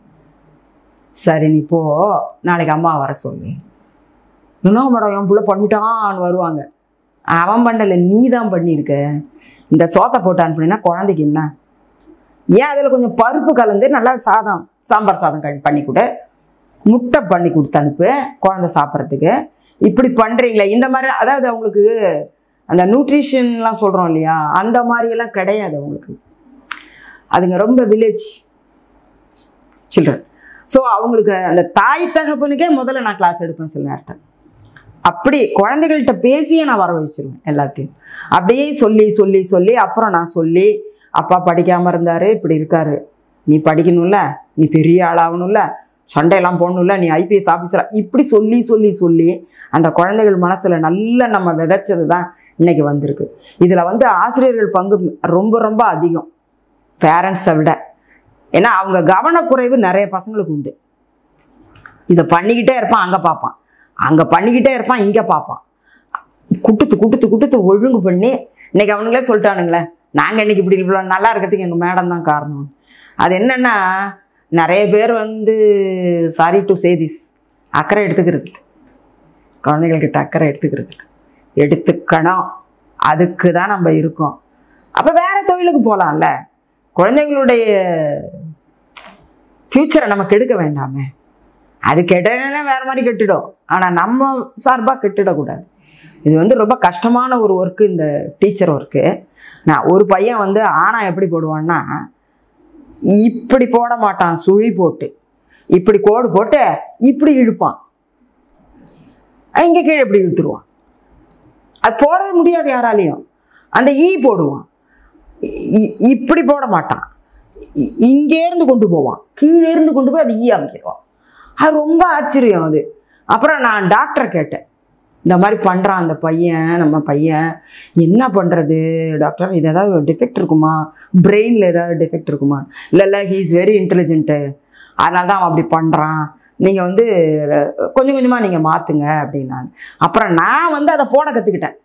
சரி நீ போ நாளைக்கு அம்மா வர சொல்லு என்ன மேடம் என் பிள்ளை பண்ணிட்டான்னு வருவாங்க அவன் பண்ணல நீ தான் பண்ணியிருக்க இந்த சோத்தை போட்டு அனுப்புனீங்கன்னா குழந்தைக்கு என்ன ஏன் அதில் கொஞ்சம் பருப்பு கலந்து நல்லா சாதம் சாம்பார் சாதம் கழி பண்ணி கொடு முட்டை பண்ணி கொடுத்து அனுப்பு குழந்தை சாப்பிட்றதுக்கு இப்படி பண்ணுறீங்களே இந்த மாதிரி அதாவது அவங்களுக்கு அந்த நியூட்ரிஷன்லாம் சொல்கிறோம் இல்லையா அந்த மாதிரியெல்லாம் கிடையாது அவங்களுக்கு அதுங்க ரொம்ப வில்லேஜ் சில்ட்ரன் ஸோ அவங்களுக்கு அந்த தாய் தகப்பனுக்கே முதல்ல நான் கிளாஸ் எடுப்பேன் சில நேரத்தில் அப்படி குழந்தைகள்கிட்ட பேசியே நான் வர வச்சிருவேன் எல்லாத்தையும் அப்படியே சொல்லி சொல்லி சொல்லி அப்புறம் நான் சொல்லி அப்பா படிக்காமல் இருந்தார் இப்படி இருக்காரு நீ படிக்கணும்ல நீ பெரிய ஆளாகணும்ல சண்டையெல்லாம் போடணும்ல நீ ஐபிஎஸ் ஆஃபீஸரா இப்படி சொல்லி சொல்லி சொல்லி அந்த குழந்தைகள் மனசில் நல்ல நம்ம விதைச்சது தான் இன்னைக்கு வந்திருக்கு இதில் வந்து ஆசிரியர்கள் பங்கு ரொம்ப ரொம்ப அதிகம் பேரண்ட்ஸை விட ஏன்னா அவங்க கவனக்குறைவு நிறைய பசங்களுக்கு உண்டு இதை பண்ணிக்கிட்டே இருப்பான் அங்கே பார்ப்பான் அங்கே பண்ணிக்கிட்டே இருப்பான் இங்கே பார்ப்பான் குட்டுத்து குட்டுத்து குட்டுத்து ஒழுங்கு பண்ணி இன்னைக்கு அவனுங்களே சொல்லிட்டானுங்களே நாங்கள் இன்னைக்கு இப்படி இவ்வளோ நல்லா இருக்கிறதுக்கு எங்கள் மேடம் தான் காரணம் அது என்னன்னா நிறைய பேர் வந்து சாரி டு சேதிஸ் அக்கறை எடுத்துக்கிறது இல்ல. குழந்தைகள்கிட்ட அக்கறை எடுத்துக்கிறது இல்ல. எடுத்துக்கணும் அதுக்கு தான் நம்ம இருக்கோம் அப்போ வேற தொழிலுக்கு போகலாம்ல குழந்தைங்களுடைய ஃப்யூச்சரை நம்ம கெடுக்க வேண்டாமே அது கெட்டனா வேற மாதிரி கெட்டுடும் ஆனால் நம்ம சார்பாக கெட்டுடக்கூடாது இது வந்து ரொம்ப கஷ்டமான ஒரு ஒர்க்கு இந்த டீச்சர் ஒர்க்கு நான் ஒரு பையன் வந்து ஆனா எப்படி போடுவான்னா இப்படி போட மாட்டான் சுழி போட்டு இப்படி கோடு போட்டு இப்படி இழுப்பான் இங்கே கீழே இப்படி இழுத்துருவான் அது போடவே முடியாது யாராலையும் அந்த ஈ போடுவான் இ- இப்படி போட மாட்டான் இ- இங்கே இருந்து கொண்டு போவான் கீழே இருந்து கொண்டு போய் அது ஈ அமைக்கிடுவான் அது ரொம்ப ஆச்சரியம் அது அப்புறம் நான் டாக்டரை கேட்டேன் இந்த மாதிரி பண்ணுறான் அந்த பையன் நம்ம பையன் என்ன பண்ணுறது டாக்டர் இது ஏதாவது டிஃபெக்ட் இருக்குமா பிரெயினில் ஏதாவது டிஃபெக்ட் இருக்குமா இல்லை இல்லை ஹீ இஸ் வெரி இன்டெலிஜென்ட்டு அதனால தான் அவன் அப்படி பண்ணுறான் நீங்கள் வந்து அஹ், கொஞ்சம் கொஞ்சமாக நீங்கள் மாற்றுங்க அப்படின்னாங்க அப்புறம் நான் வந்து அதை போட கற்றுக்கிட்டேன்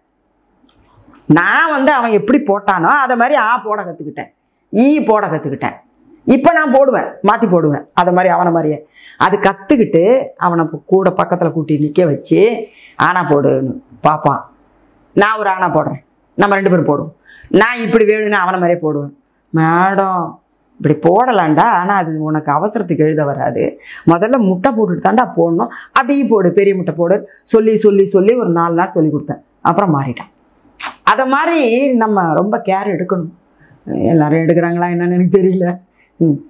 நான் வந்து அவன் எப்படி போட்டானோ அதை மாதிரி ஆ போட கற்றுக்கிட்டேன் ஈ போட கற்றுக்கிட்டேன் இப்போ நான் போடுவேன் மாற்றி போடுவேன் அதை மாதிரி அவனை மாதிரியே அது கற்றுக்கிட்டு அவனை பு- கூட பக்கத்தில் கூட்டி நிற்க வச்சு ஆனா போடுன்னு பார்ப்பான் நான் ஒரு ஆனா போடுறேன் நம்ம ரெண்டு பேரும் போடுவோம் நான் இப்படி வேணும்னு அவனை மாதிரியே போடுவேன் மேடம் இப்படி போடலாம்டா ஆனால் அது உனக்கு அவசரத்துக்கு எழுத வராது முதல்ல முட்டை போட்டுட்டு தாண்டா போடணும் அப்படியே போடு பெரிய முட்டை போடு சொல்லி சொல்லி சொல்லி ஒரு நாலு நாள் சொல்லி கொடுத்தேன் அப்புறம் மாறிட்டான் அதை மாதிரி நம்ம ரொம்ப கேர் எடுக்கணும் எல்லாரும் எடுக்கிறாங்களா என்னன்னு எனக்கு தெரியல ம்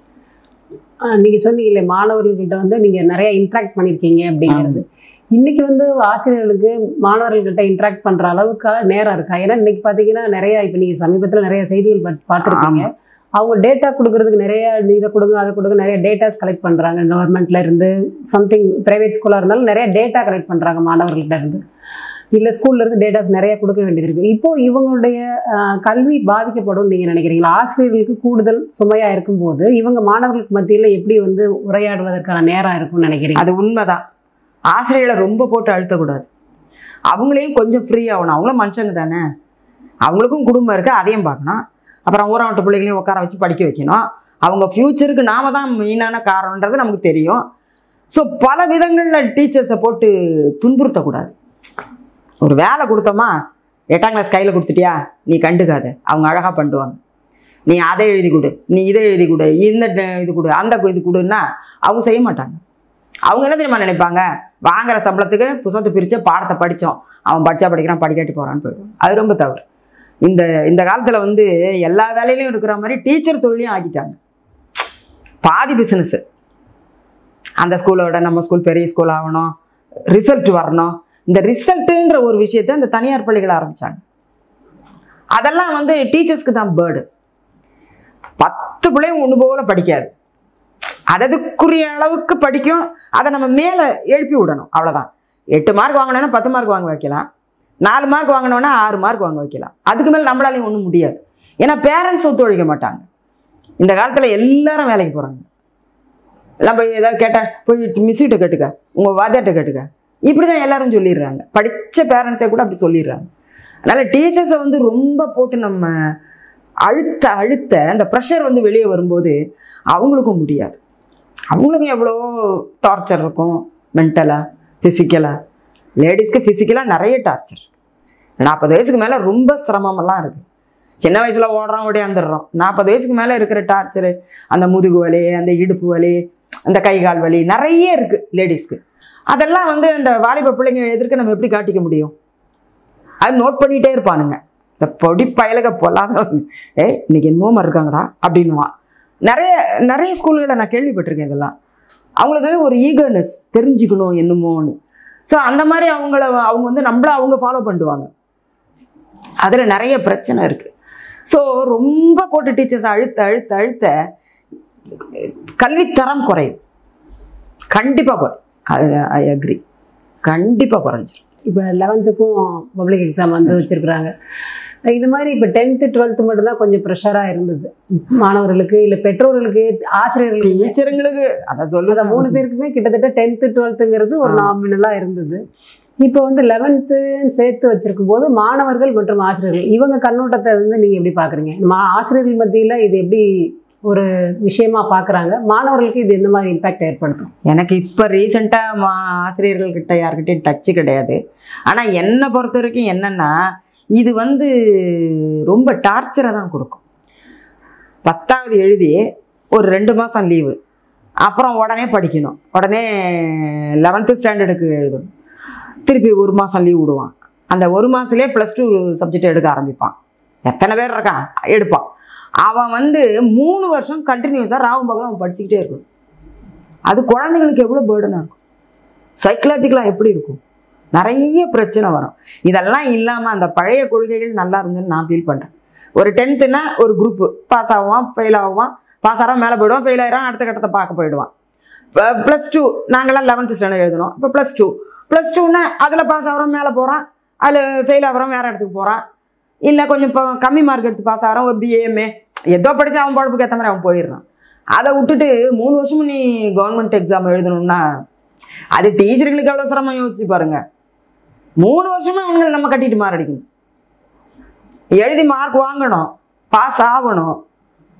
ஆஹ் நீங்க சொன்னீங்களே மாணவர்கள்கிட்ட வந்து நீங்க நிறைய இன்ட்ராக்ட் பண்ணிருக்கீங்க அப்படிங்கிறது இன்னைக்கு வந்து ஆசிரியர்களுக்கு மாணவர்கள்கிட்ட இன்ட்ராக்ட் பண்ற அளவுக்கு நேரம் இருக்கா ஏன்னா இன்னைக்கு பாத்தீங்கன்னா நிறைய இப்ப நீங்க சமீபத்துல நிறைய செய்திகள் பாத்- பார்த்திருப்பீங்க அவங்க டேட்டா கொடுக்கறதுக்கு நிறைய இதை கொடுங்க அதை கொடுங்க நிறைய டேட்டாஸ் கலெக்ட் பண்றாங்க கவர்மெண்ட்ல இருந்து சம்திங் பிரைவேட் ஸ்கூலா இருந்தாலும் நிறைய டேட்டா கலெக்ட் பண்றாங்க மாணவர்கள்ட்ட இருந்து இல்ல ஸ்கூல்ல இருந்து டேட்டாஸ் நிறைய கொடுக்க வேண்டியது இருக்கு இப்போ இவங்களுடைய ஆஹ், கல்வி பாதிக்கப்படும் நீங்க நினைக்கிறீங்களா ஆசிரியர்களுக்கு கூடுதல் சுமையா இருக்கும்போது இவங்க மாணவர்களுக்கு மத்தியில எப்படி வந்து உரையாடுவதற்கான நேரம் இருக்கும்னு நினைக்கிறீங்க அது உண்மைதான் ஆசிரியர்களை ரொம்ப போட்டு அழுத்தக்கூடாது அவங்களையும் கொஞ்சம் ஃப்ரீ ஆகணும் அவங்களும் மனுஷங்க தானே அவங்களுக்கும் குடும்பம் இருக்குது அதையும் பார்க்கணும் அப்புறம் ஊராவட்ட பிள்ளைகளையும் உட்கார வச்சு படிக்க வைக்கணும் அவங்க ஃப்யூச்சருக்கு நாம தான் மெயினான காரணன்றது நமக்கு தெரியும் ஸோ பல விதங்களில் டீச்சர்ஸை போட்டு துன்புறுத்தக்கூடாது ஒரு வேலை கொடுத்தோமா எட்டாம் கிளாஸ் கையில் கொடுத்துட்டியா நீ கண்டுக்காத அவங்க அழகாக பண்ணுவாங்க நீ அதை எழுதி கொடு நீ இதை எழுதி கொடு இந்த ட- இது கொடு அந்த இது கொடுன்னா அவங்க செய்ய மாட்டாங்க அவங்க என்ன தெரியுமா நினைப்பாங்க வாங்குற சம்பளத்துக்கு புத்தகத்தை பிரித்து பாடத்தை படித்தோம் அவன் படித்தா படிக்கிறான் படிக்காட்டி போகிறான்னு போயிடுவான் அது ரொம்ப தவறு இந்த இந்த காலத்தில் வந்து எல்லா வேலையிலையும் இருக்கிற மாதிரி டீச்சர் தொழிலையும் ஆக்கிட்டாங்க பாதி பிஸ்னஸ்ஸு அந்த ஸ்கூலோட நம்ம ஸ்கூல் பெரிய ஸ்கூல் ஆகணும் ரிசல்ட் வரணும் இந்த ரிசல்ட்டுன்ற ஒரு விஷயத்தை இந்த தனியார் பள்ளிகள் ஆரம்பிச்சாங்க அதெல்லாம் வந்து டீச்சர்ஸ்க்கு தான் பேர்டு பத்து பிள்ளையும் ஒன்று போல படிக்காது அததுக்குரிய அளவுக்கு படிக்கும் அதை நம்ம மேலே எழுப்பி விடணும் அவ்வளோதான் எட்டு மார்க் வாங்கினோன்னா பத்து மார்க் வாங்க வைக்கலாம் நாலு மார்க் வாங்கினோன்னா ஆறு மார்க் வாங்க வைக்கலாம் அதுக்கு மேலே நம்மளாலையும் ஒன்றும் முடியாது ஏன்னா பேரண்ட்ஸ் ஒத்துழைக்க மாட்டாங்க இந்த காலத்தில் எல்லாரும் வேலைக்கு போகிறாங்க எல்லாம் போய் ஏதாவது கேட்டால் போய் மிஸ்ஸிட்ட கேட்டுக்க உங்கள் வாத்தியார்ட்ட கேட்டுக்க இப்படி தான் எல்லாரும் சொல்லிடுறாங்க படித்த பேரண்ட்ஸே கூட அப்படி சொல்லிடுறாங்க அதனால் டீச்சர்ஸை வந்து ரொம்ப போட்டு நம்ம அழுத்த அழுத்த அந்த ப்ரெஷர் வந்து வெளியே வரும்போது அவங்களுக்கும் முடியாது அவங்களுக்கும் எவ்வளோ டார்ச்சர் இருக்கும் மென்டலாக ஃபிசிக்கலாக லேடிஸ்க்கு ஃபிசிக்கலாக நிறைய டார்ச்சர் நாற்பது வயசுக்கு மேலே ரொம்ப சிரமமெல்லாம் இருக்குது சின்ன வயசில் ஓடுறோம் ஓடியாந்துடுறோம் நாற்பது வயசுக்கு மேலே இருக்கிற டார்ச்சரு அந்த முதுகு வலி அந்த இடுப்பு வலி அந்த கை கால் வலி நிறைய இருக்குது லேடிஸ்க்கு அதெல்லாம் வந்து அந்த வாலிப பிள்ளைங்க எதிர்க்க நம்ம எப்படி காட்டிக்க முடியும் அது நோட் பண்ணிகிட்டே இருப்பானுங்க இந்த பொடி பயலக பொல்லாதவங்க ஏய் இன்னைக்கு என்னமோ இருக்காங்கடா அப்படின்னுவான் நிறைய நிறைய ஸ்கூல்களில் நான் கேள்விப்பட்டிருக்கேன் இதெல்லாம் அவங்களுக்கு ஒரு ஈகர்னஸ் தெரிஞ்சுக்கணும் என்னமோன்னு ஸோ அந்த மாதிரி அவங்கள அவங்க வந்து நம்மள அவங்க ஃபாலோ பண்ணுவாங்க அதில் நிறைய பிரச்சனை இருக்குது ஸோ ரொம்ப போட்டு டீச்சர்ஸ் அழுத்த அழுத்த அழுத்த கல்வித்தரம் குறையும் கண்டிப்பாக குறையும் ஐ அக்ரி கண்டிப்பாக குறைஞ்சிரும் இப்போ லெவன்த்துக்கும் பப்ளிக் எக்ஸாம் வந்து வச்சிருக்கிறாங்க இது மாதிரி இப்போ டென்த்து டுவெல்த்து மட்டும்தான் கொஞ்சம் ப்ரெஷராக இருந்தது மாணவர்களுக்கு இல்லை பெற்றோர்களுக்கு ஆசிரியர்களுக்கு டீச்சருங்களுக்கு அதை அந்த சொல்லுத மூணு பேருக்குமே கிட்டத்தட்ட டென்த்து டுவெல்த்துங்கிறது ஒரு ஆ. நாமினலாக இருந்தது இப்போ வந்து லெவன்த்து சேர்த்து வச்சிருக்கும் போது மாணவர்கள் மற்றும் ஆசிரியர்கள் இவங்க கண்ணோட்டத்தை வந்து நீங்கள் எப்படி பார்க்குறீங்க மா ஆசிரியர்கள் மத்தியில் இது எப்படி ஒரு விஷயமா பார்க்குறாங்க மாணவர்களுக்கு இது எந்த மாதிரி இம்பாக்ட் ஏற்படுத்தும் எனக்கு இப்போ ரீசெண்டாக மா ஆசிரியர்கள்கிட்ட யார்கிட்டயும் டச்சு கிடையாது ஆனால் என்னை பொறுத்த வரைக்கும் என்னென்னா இது வந்து ரொம்ப டார்ச்சரை தான் கொடுக்கும் பத்தாவது எழுதி ஒரு ரெண்டு மாதம் லீவு அப்புறம் உடனே படிக்கணும் உடனே லெவன்த்து ஸ்டாண்டர்டுக்கு எழுதணும் திருப்பி ஒரு மாதம் லீவ் விடுவான் அந்த ஒரு மாதத்துலேயே ப்ளஸ் டூ சப்ஜெக்ட் எடுக்க ஆரம்பிப்பான் எத்தனை பேர் இருக்கான் எடுப்பான் அவன் வந்து மூணு வருஷம் கண்டினியூஸாக ராவும் பகலும் அவன் படிச்சுக்கிட்டே இருக்கணும் அது குழந்தைங்களுக்கு எவ்வளோ பேர்டனாக இருக்கும் சைக்கலாஜிக்கலாக எப்படி இருக்கும் நிறைய பிரச்சனை வரும் இதெல்லாம் இல்லாமல் அந்த பழைய கொள்கைகள் நல்லா இருந்துன்னு நான் ஃபீல் பண்ணுறேன் ஒரு டென்த்துனா ஒரு குரூப்பு பாஸ் ஆகுவான் ஃபெயில் ஆகுவான் பாஸ் ஆகிறான் மேலே போயிடுவான் ஃபெயில் ஆகிறான் அடுத்த கட்டத்தை பார்க்க போயிடுவான் ப்ளஸ் டூ நாங்களாம் லெவன்த்து ஸ்டாண்டர்ட் எழுதணும் இப்போ ப்ளஸ் டூ ப்ளஸ் டூன்னா அதில் பாஸ் ஆகிறோம் மேலே போகிறான் அதில் ஃபெயில் ஆகிறோம் வேறு இடத்துக்கு போகிறான் இல்லை கொஞ்சம் இப்போ கம்மி மார்க் எடுத்து பாஸ் ஆகிறான் ஒரு பிஏஎம்ஏ ஏதோ படித்து அவன் பழப்புக்கு ஏற்ற மாதிரி அவன் போயிடுறான் அதை விட்டுட்டு மூணு வருஷமும் நீ கவர்மெண்ட் எக்ஸாம் எழுதணும்னா அது டீச்சர்களுக்கு எவ்வளோ சிரமம் யோசிச்சு பாருங்க மூணு வருஷமா அவங்களை நம்ம கட்டிட்டு மாரடிக்கணும் எழுதி மார்க் வாங்கணும் பாஸ் ஆகணும்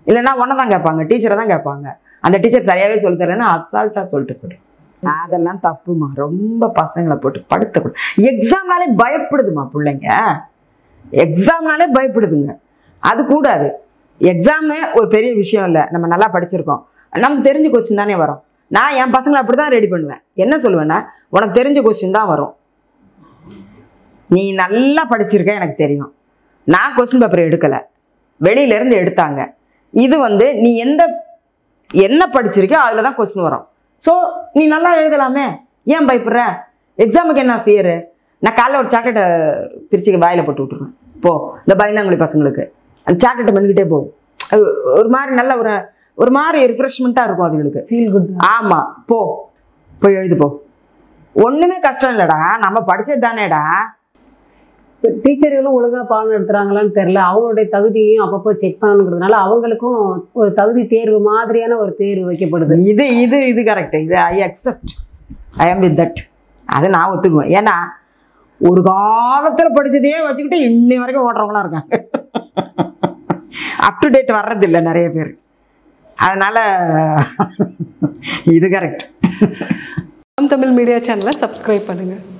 இல்லைன்னா ஒன்றை தான் கேட்பாங்க டீச்சரை தான் கேட்பாங்க அந்த டீச்சர் சரியாகவே சொல்லி தரேன்னு அசால்ட்டாக சொல்லிட்டு போயிடும் அதெல்லாம் தப்புமா ரொம்ப பசங்களை போட்டு படுத்தக்கூடாது எக்ஸாம்னாலே பயப்படுதுமா பிள்ளைங்க எக்ஸாம்னாலே பயப்படுதுங்க அது கூடாது எக்ஸாமு ஒரு பெரிய விஷயம் இல்லை நம்ம நல்லா படிச்சிருக்கோம் நமக்கு தெரிஞ்ச கொஸ்டின் தானே வரும் நான் என் பசங்களை அப்படி தான் ரெடி பண்ணுவேன் என்ன சொல்லுவேன்னா உனக்கு தெரிஞ்ச கொஸ்டின் தான் வரும் நீ நல்லா படிச்சிருக்க எனக்கு தெரியும் நான் கொஸ்டின் பேப்பர் எடுக்கலை வெளியிலேருந்து எடுத்தாங்க இது வந்து நீ எந்த என்ன படிச்சிருக்கோ அதில் தான் கொஸ்டின் வரும் ஸோ நீ நல்லா எழுதலாமே ஏன் பயப்படுற எக்ஸாமுக்கு என்ன ஃபியரு நான் காலைல ஒரு சாக்லேட்டை பிரிச்சு வாயில் போட்டு விட்டுருவேன் போ இந்த பயந்தாங்குழி பசங்களுக்கு அந்த சாக்லேட்டை பண்ணிக்கிட்டே போ அது ஒரு மாதிரி நல்ல ஒரு ஒரு மாதிரி ரிஃப்ரெஷ்மெண்ட்டாக இருக்கும் அதுங்களுக்கு ஃபீல் குட் ஆமாம் போ போய் எழுது போ ஒன்றுமே கஷ்டம் இல்லைடா நம்ம படிச்சது தானேடா டீச்சர்களும் ஒழுங்கா பாடம் நடத்துறாங்களான்னு தெரியல அவங்களுடைய தகுதியையும் அப்பப்போ செக் பண்ணணுங்கிறதுனால அவங்களுக்கும் ஒரு தகுதி தேர்வு மாதிரியான ஒரு தேர்வு வைக்கப்படுது இது இது இது கரெக்ட் இது ஐ அக்செப்ட் ஐ ஆம் வித் தட் அதை நான் ஒத்துக்குவேன் ஏன்னா ஒரு காலத்தில் படிச்சதையே வச்சுக்கிட்டு இன்னி வரைக்கும் ஓடுறவங்களாம் இருக்காங்க அப் டு டேட் வர்றதில்லை நிறைய பேர் அதனால இது கரெக்ட் தமிழ் மீடியா சேனலை சப்ஸ்கிரைப் பண்ணுங்கள்